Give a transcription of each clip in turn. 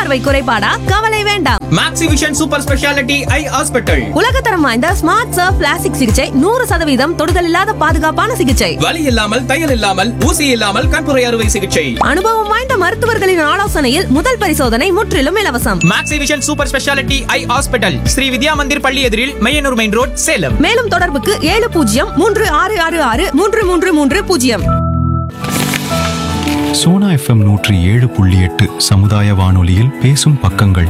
பார்வை குறைபாடா கவலை வேண்டாம் Maxivision super speciality eye hospital உலகத்தரம் வாய்ந்த ஸ்மார்ட் சர்ஃப் பிளாஸ்டிக் சிகிச்சை நூறு சதவீதம் தொடுதல் இல்லாத பாதுகாப்பான சிகிச்சை வலி இல்லாமல் தையல் இல்லாமல் ஊசி இல்லாமல் கண்புரை அறுவை சிகிச்சை அனுபவம் வாய்ந்த மருத்துவர்களின் ஆலோசனையில் முதல் பரிசோதனை முற்றிலும் இலவசம் Maxivision super speciality eye hospital Sri Vidya Mandir பள்ளி எதிரில் மையனூர் மெயின் ரோட் சேலம் மேலும் தொடர்புக்கு ஏழு பூஜ்ஜியம் மூன்று ஆறு ஆறு ஆறு மூன்று மூன்று மூன்று பூஜ்ஜியம் சோனா எஃப்எம் நூற்றி ஏழு புள்ளி எட்டு சமுதாய வானொலியில் பேசும் பக்கங்கள்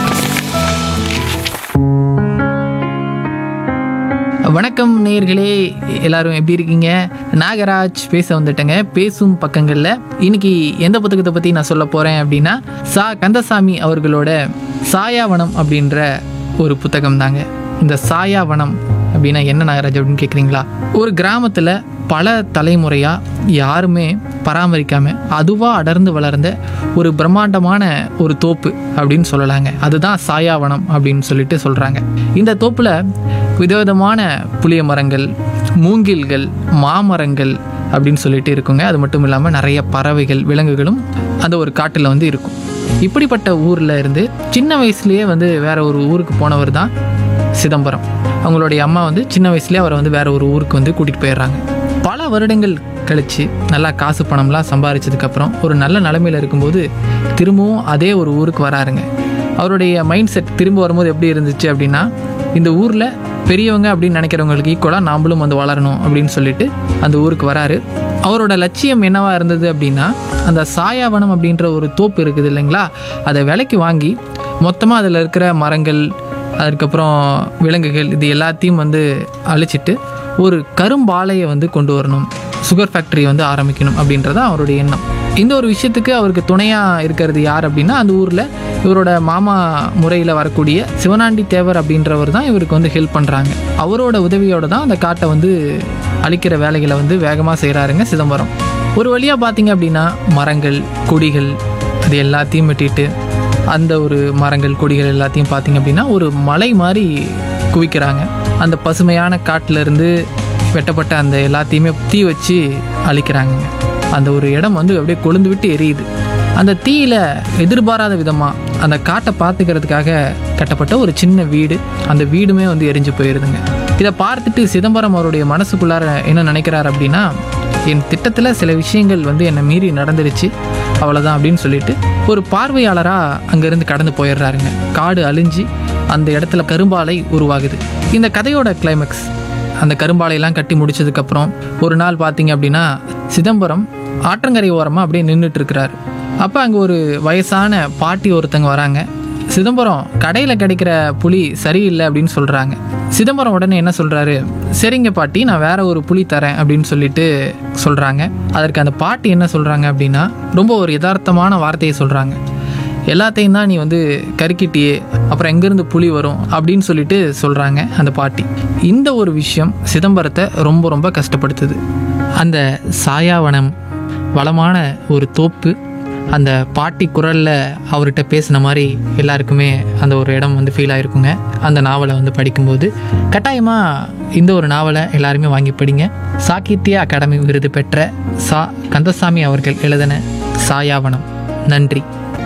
வணக்கம் நேயர்களே எல்லாரும் எப்படி இருக்கீங்க நாகராஜ் பேச வந்துட்டேங்க பேசும் பக்கங்களில் இன்னைக்கு எந்த புத்தகத்தை பற்றி நான் சொல்ல போகிறேன் அப்படின்னா சா கந்தசாமி அவர்களோட சாயாவனம் அப்படின்ற ஒரு புத்தகம் தாங்க இந்த சாயாவனம் அப்படின்னா என்ன நாகராஜ் அப்படின்னு கேட்குறீங்களா ஒரு கிராமத்தில் பல தலைமுறையாக யாருமே பராமரிக்காம அதுவாக அடர்ந்து வளர்ந்த ஒரு பிரம்மாண்டமான ஒரு தோப்பு அப்படின்னு சொல்லலாங்க அதுதான் சாயாவனம் அப்படின்னு சொல்லிட்டு சொல்கிறாங்க இந்த தோப்பில் விதவிதமான புளிய மரங்கள் மூங்கில்கள் மாமரங்கள் அப்படின்னு சொல்லிட்டு இருக்குங்க அது மட்டும் இல்லாமல் நிறைய பறவைகள் விலங்குகளும் அந்த ஒரு காட்டில் வந்து இருக்கும் இப்படிப்பட்ட ஊரில் இருந்து சின்ன வயசுலேயே வந்து வேற ஒரு ஊருக்கு போனவர் தான் சிதம்பரம் அவங்களுடைய அம்மா வந்து சின்ன வயசுலேயே அவரை வந்து வேற ஒரு ஊருக்கு வந்து கூட்டிகிட்டு போயிடுறாங்க பல வருடங்கள் கழித்து நல்லா காசு பணம்லாம் சம்பாரிச்சதுக்கப்புறம் ஒரு நல்ல நிலமையில இருக்கும்போது திரும்பவும் அதே ஒரு ஊருக்கு வராருங்க அவருடைய மைண்ட் செட் திரும்ப வரும்போது எப்படி இருந்துச்சு அப்படின்னா இந்த ஊரில் பெரியவங்க அப்படின்னு நினைக்கிறவங்களுக்கு ஈக்குவலாக நாமளும் வந்து வளரணும் அப்படின்னு சொல்லிட்டு அந்த ஊருக்கு வராரு அவரோட லட்சியம் என்னவா இருந்தது அப்படின்னா அந்த சாயாவனம் அப்படின்ற ஒரு தோப்பு இருக்குது இல்லைங்களா அதை விலைக்கு வாங்கி மொத்தமாக அதில் இருக்கிற மரங்கள் அதுக்கப்புறம் விலங்குகள் இது எல்லாத்தையும் வந்து அழிச்சிட்டு ஒரு கரும்பாலையை வந்து கொண்டு வரணும் சுகர் ஃபேக்டரி வந்து ஆரம்பிக்கணும் அப்படின்றத அவருடைய எண்ணம் இந்த ஒரு விஷயத்துக்கு அவருக்கு துணையாக இருக்கிறது யார் அப்படின்னா அந்த ஊரில் இவரோட மாமா முறையில் வரக்கூடிய சிவனாண்டி தேவர் அப்படின்றவர் தான் இவருக்கு வந்து ஹெல்ப் பண்ணுறாங்க அவரோட உதவியோட தான் அந்த காட்டை வந்து அழிக்கிற வேலைகளை வந்து வேகமாக செய்கிறாருங்க சிதம்பரம் ஒரு வழியாக பார்த்தீங்க அப்படின்னா மரங்கள் கொடிகள் அது எல்லாத்தையும் வெட்டிட்டு அந்த ஒரு மரங்கள் கொடிகள் எல்லாத்தையும் பார்த்தீங்க அப்படின்னா ஒரு மலை மாதிரி குவிக்கிறாங்க அந்த பசுமையான காட்டுல இருந்து வெட்டப்பட்ட அந்த எல்லாத்தையுமே தீ வச்சு அழிக்கிறாங்கங்க அந்த ஒரு இடம் வந்து அப்படியே கொழுந்து விட்டு எரியுது அந்த தீயில எதிர்பாராத விதமாக அந்த காட்டை பார்த்துக்கிறதுக்காக கட்டப்பட்ட ஒரு சின்ன வீடு அந்த வீடுமே வந்து எரிஞ்சு போயிருதுங்க இதை பார்த்துட்டு சிதம்பரம் அவருடைய மனசுக்குள்ளார என்ன நினைக்கிறார் அப்படின்னா என் திட்டத்தில் சில விஷயங்கள் வந்து என்னை மீறி நடந்துருச்சு அவ்வளோதான் அப்படின்னு சொல்லிட்டு ஒரு பார்வையாளராக அங்கேருந்து கடந்து போயிடுறாருங்க காடு அழிஞ்சு அந்த இடத்துல கரும்பாலை உருவாகுது இந்த கதையோட கிளைமேக்ஸ் அந்த கரும்பாலையெல்லாம் கட்டி முடிச்சதுக்கப்புறம் ஒரு நாள் பார்த்தீங்க அப்படின்னா சிதம்பரம் ஆற்றங்கரை ஓரமாக அப்படியே நின்றுட்டு இருக்கிறாரு அப்போ அங்கே ஒரு வயசான பாட்டி ஒருத்தங்க வராங்க சிதம்பரம் கடையில் கிடைக்கிற புளி சரியில்லை அப்படின்னு சொல்கிறாங்க சிதம்பரம் உடனே என்ன சொல்கிறாரு சரிங்க பாட்டி நான் வேற ஒரு புளி தரேன் அப்படின்னு சொல்லிட்டு சொல்கிறாங்க அதற்கு அந்த பாட்டி என்ன சொல்கிறாங்க அப்படின்னா ரொம்ப ஒரு யதார்த்தமான வார்த்தையை சொல்கிறாங்க எல்லாத்தையும் தான் நீ வந்து கருக்கிட்டியே அப்புறம் எங்கேருந்து புலி வரும் அப்படின்னு சொல்லிட்டு சொல்கிறாங்க அந்த பாட்டி இந்த ஒரு விஷயம் சிதம்பரத்தை ரொம்ப ரொம்ப கஷ்டப்படுத்துது அந்த சாயாவனம் வளமான ஒரு தோப்பு அந்த பாட்டி குரலில் அவர்கிட்ட பேசின மாதிரி எல்லாருக்குமே அந்த ஒரு இடம் வந்து ஃபீல் ஆயிருக்குங்க அந்த நாவலை வந்து படிக்கும்போது கட்டாயமாக இந்த ஒரு நாவலை எல்லாருமே வாங்கி படிங்க சாகித்ய அகாடமி விருது பெற்ற சா கந்தசாமி அவர்கள் எழுதின சாயாவனம் நன்றி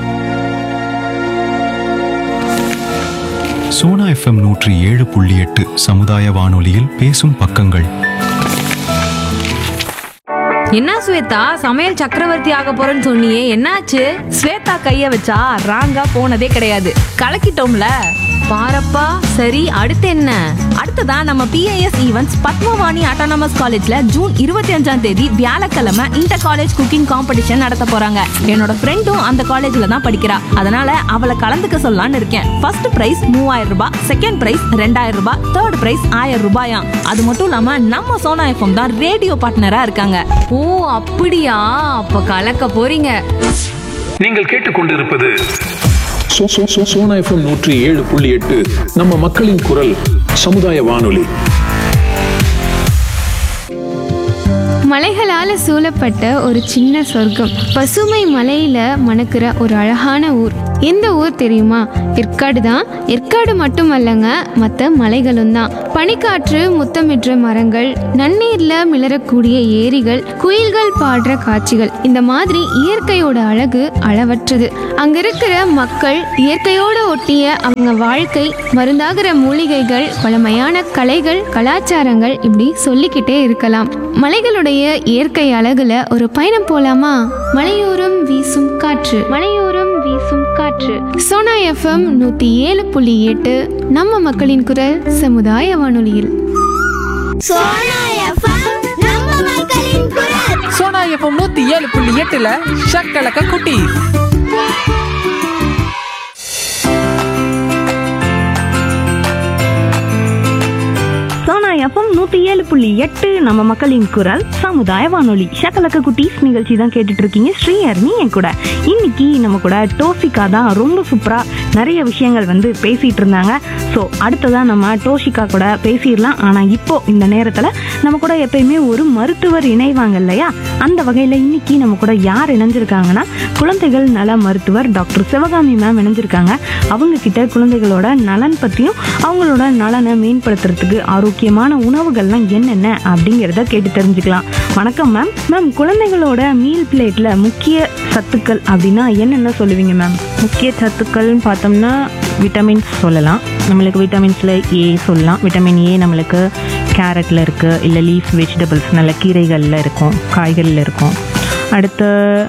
சோனா எஃப்எம் நூற்றி ஏழு புள்ளி எட்டு சமுதாய வானொலியில் பேசும் பக்கங்கள் என்ன ஸ்வேதா சமையல் சக்கரவர்த்தி ஆக போறேன்னு சொன்னியே என்னாச்சு ஸ்வேதா கைய வச்சா ராங்கா போனதே கிடையாது கலக்கிட்டோம்ல பாரப்பா சரி அடுத்து என்ன அடுத்ததா நம்ம பிஐஎஸ் ஈவென்ட்ஸ் பத்மவாணி ஆட்டானமஸ் காலேஜ்ல ஜூன் இருபத்தி அஞ்சாம் தேதி வியாழக்கிழமை இன்டர் காலேஜ் குக்கிங் காம்படிஷன் நடத்த போறாங்க என்னோட ஃப்ரெண்டும் அந்த காலேஜ்ல தான் படிக்கிறா அதனால அவளை கலந்துக்க சொல்லலாம்னு இருக்கேன் ஃபர்ஸ்ட் பிரைஸ் மூவாயிரம் ரூபாய் செகண்ட் பிரைஸ் ரெண்டாயிரம் ரூபாய் தேர்ட் பிரைஸ் ஆயிரம் ரூபாயாம் அது மட்டும் இல்லாம நம்ம சோனா எஃப்எம் தான் ரேடியோ பார்ட்னரா இருக்காங்க ஓ அப்படியா அப்ப கலக்க போறீங்க நீங்கள் கேட்டுக்கொண்டிருப்பது சோ- சோ- சோ- சோனா எஃப்எம் நூற்றி ஏழு புள்ளி எட்டு நம்ம மக்களின் குரல் சமுதாய வானொலி மலைகளால சூழப்பட்ட ஒரு சின்ன சொர்க்கம் பசுமை மலையில மணக்கிற ஒரு அழகான ஊர் எந்த ஊர் தெரியுமா ஏற்காடு தான் ஏற்காடு மட்டுமல்லங்க மற்ற மலைகளும் தான் பனிக்காற்று முத்தமிடுற மரங்கள் நன்னீர்ல மிளறக்கூடிய ஏரிகள் குயில்கள் பாடுற காட்சிகள் இந்த மாதிரி இயற்கையோட அழகு அளவற்றது அங்க இருக்கிற மக்கள் இயற்கையோட ஒட்டிய அவங்க வாழ்க்கை மருந்தாகிற மூலிகைகள் பழமையான கலைகள் கலாச்சாரங்கள் இப்படி சொல்லிக்கிட்டே இருக்கலாம் மலைகளுடைய இயற்கை அழகுல ஒரு பயணம் போலாமா மலையோரம் வீசும் காற்று மலையோரம் வீசும் காற்று சோனா எஃப்எம் நூத்தி ஏழு புள்ளி எட்டு நம்ம மக்களின் குரல் சமுதாய வானொலியில் சோனா எஃப்எம் நூற்றி ஏழு புள்ளி எட்டில் ஷக்கலக்க குட்டி சோனா எஃப்எம் நூத்தி ஏழு புள்ளி எட்டு நம்ம மக்களின் குரல் சமுதாய வானொலி ஷக்கலக்க குட்டீஸ் நிகழ்ச்சி தான் கேட்டுட்டு இருக்கீங்க ஸ்ரீஹர்னி என் கூட இன்னைக்கு நம்ம கூட டோசிகா தான் ரொம்ப சூப்பரா நிறைய விஷயங்கள் வந்து பேசிட்டு இருந்தாங்க ஸோ அடுத்ததான் நம்ம டோஷிகா கூட பேசிடலாம் ஆனா இப்போ இந்த நேரத்துல நம்ம கூட எப்பயுமே ஒரு மருத்துவர் இணைவாங்க இல்லையா அந்த வகையில இன்னைக்கு நம்ம கூட யார் இணைஞ்சிருக்காங்கன்னா குழந்தைகள் நல மருத்துவர் டாக்டர் சிவகாமி மேம் இணைஞ்சிருக்காங்க அவங்க கிட்ட குழந்தைகளோட நலன் பத்தியும் அவங்களோட நலனை மேம்படுத்துறதுக்கு ஆரோக்கியமான உணவுகள்லாம் என்னென்ன அப்படிங்கிறத கேட்டு தெரிஞ்சுக்கலாம் வணக்கம் மேம் மேம் குழந்தைகளோட மீல் பிளேட்ல முக்கிய சத்துக்கள் அப்படின்னா என்னென்ன சொல்லுவீங்க மேம் முக்கிய சத்துக்கள்னு பார்த்தோம்னா விட்டமின்ஸ் சொல்லலாம் நம்மளுக்கு விட்டமின்ஸில் ஏ சொல்லலாம் விட்டமின் ஏ நம்மளுக்கு கேரட்டில் இருக்குது இல்லை லீஃப் வெஜிடபிள்ஸ் நல்ல கீரைகளில் இருக்கும் காய்கறியில் இருக்கும் அடுத்து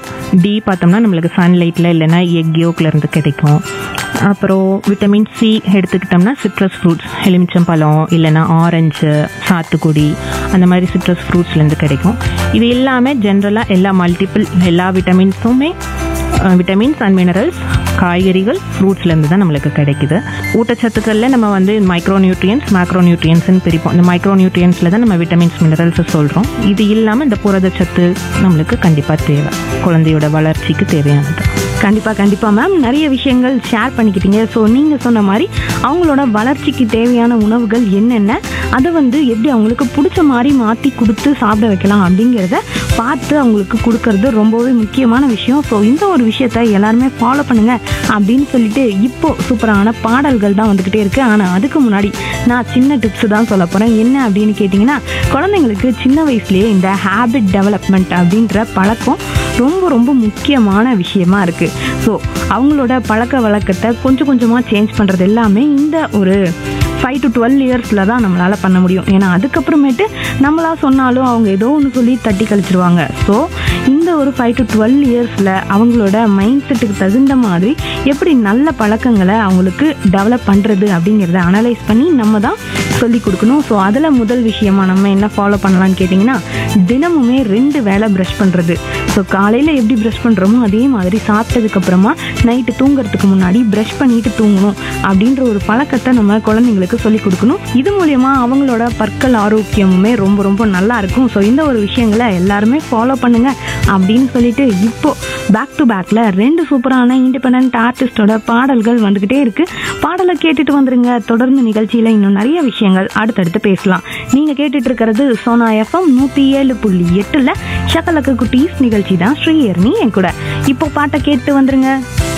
டி பார்த்தோம்னா நம்மளுக்கு சன்லைட்டில் இல்லைன்னா எக் இருந்து கிடைக்கும் அப்புறம் விட்டமின் சி எடுத்துக்கிட்டோம்னா சிட்ரஸ் ஃப்ரூட்ஸ் எலுமிச்சம்பழம் இல்லைன்னா ஆரஞ்சு சாத்துக்குடி அந்த மாதிரி சிட்ரஸ் ஃப்ரூட்ஸ்லேருந்து கிடைக்கும் இது எல்லாமே ஜென்ரலாக எல்லா மல்டிபிள் எல்லா விட்டமின்ஸுமே விட்டமின்ஸ் அண்ட் மினரல்ஸ் காய்கறிகள் ஃப்ரூட்ஸ்லேருந்து தான் நம்மளுக்கு கிடைக்குது ஊட்டச்சத்துக்களில் நம்ம வந்து மைக்ரோ நியூட்ரியன்ஸ் மேக்ரோ நியூட்ரியன்ஸ்னு பிரிப்போம் இந்த மைக்ரோ நியூட்ரியன்ஸில் தான் நம்ம விட்டமின்ஸ் மினரல்ஸ் சொல்கிறோம் இது இல்லாமல் இந்த புரதச்சத்து நம்மளுக்கு கண்டிப்பாக தேவை குழந்தையோட வளர்ச்சிக்கு தேவையானது கண்டிப்பா கண்டிப்பா மேம் நிறைய விஷயங்கள் ஷேர் பண்ணிக்கிட்டீங்க ஸோ நீங்க சொன்ன மாதிரி அவங்களோட வளர்ச்சிக்கு தேவையான உணவுகள் என்னென்ன அதை வந்து எப்படி அவங்களுக்கு பிடிச்ச மாதிரி மாற்றி கொடுத்து சாப்பிட வைக்கலாம் அப்படிங்கிறத பார்த்து அவங்களுக்கு கொடுக்கறது ரொம்பவே முக்கியமான விஷயம் ஸோ இந்த ஒரு விஷயத்த எல்லாருமே ஃபாலோ பண்ணுங்க அப்படின்னு சொல்லிட்டு இப்போ சூப்பரான பாடல்கள் தான் வந்துக்கிட்டே இருக்கு ஆனால் அதுக்கு முன்னாடி நான் சின்ன டிப்ஸ் தான் சொல்ல போகிறேன் என்ன அப்படின்னு கேட்டிங்கன்னா குழந்தைங்களுக்கு சின்ன வயசுலேயே இந்த ஹேபிட் டெவலப்மெண்ட் அப்படின்ற பழக்கம் ரொம்ப ரொம்ப முக்கியமான விஷயமா இருக்கு ஸோ அவங்களோட பழக்க வழக்கத்தை கொஞ்சம் கொஞ்சமாக சேஞ்ச் பண்ணுறது எல்லாமே இந்த ஒரு ஃபைவ் டு டுவெல் இயர்ஸில் தான் நம்மளால் பண்ண முடியும் ஏன்னா அதுக்கப்புறமேட்டு நம்மளா சொன்னாலும் அவங்க ஏதோ ஒன்று சொல்லி தட்டி கழிச்சிருவாங்க ஸோ இந்த ஒரு ஃபைவ் டு டுவெல் இயர்ஸில் அவங்களோட மைண்ட் செட்டுக்கு தகுந்த மாதிரி எப்படி நல்ல பழக்கங்களை அவங்களுக்கு டெவலப் பண்ணுறது அப்படிங்கிறத அனலைஸ் பண்ணி நம்ம தான் சொல்லி கொடுக்கணும் ஸோ அதில் முதல் விஷயமா நம்ம என்ன ஃபாலோ பண்ணலாம்னு கேட்டிங்கன்னா தினமுமே ரெண்டு வேளை ப்ரஷ் பண்ணுறது ஸோ காலையில் எப்படி ப்ரஷ் பண்ணுறோமோ அதே மாதிரி சாப்பிட்டதுக்கப்புறமா நைட்டு தூங்குறதுக்கு முன்னாடி ப்ரஷ் பண்ணிட்டு தூங்கணும் அப்படின்ற ஒரு பழக்கத்தை நம்ம குழந்தைங்களுக்கு சொல்லி கொடுக்கணும் இது மூலயமா அவங்களோட பற்கள் ஆரோக்கியமுமே ரொம்ப ரொம்ப நல்லா இருக்கும் ஸோ இந்த ஒரு விஷயங்களை எல்லாருமே ஃபாலோ பண்ணுங்க அப்படின்னு சொல்லிட்டு இப்போ பேக் டு பேக்ல ரெண்டு சூப்பரான இண்டிபெண்ட் ஆர்டிஸ்டோட பாடல்கள் வந்துகிட்டே இருக்கு பாடலை கேட்டுட்டு வந்துருங்க தொடர்ந்து நிகழ்ச்சியில இன்னும் நிறைய விஷயங்கள் அடுத்தடுத்து பேசலாம் நீங்க கேட்டுட்டு இருக்கிறது சோனா எஃப்எம் நூத்தி ஏழு புள்ளி எட்டுல ஷக்கலக்க குட்டீஸ் நிகழ்ச்சி தான் ஸ்ரீயர்னி என் கூட இப்போ பாட்டை கேட்டு வந்துருங்க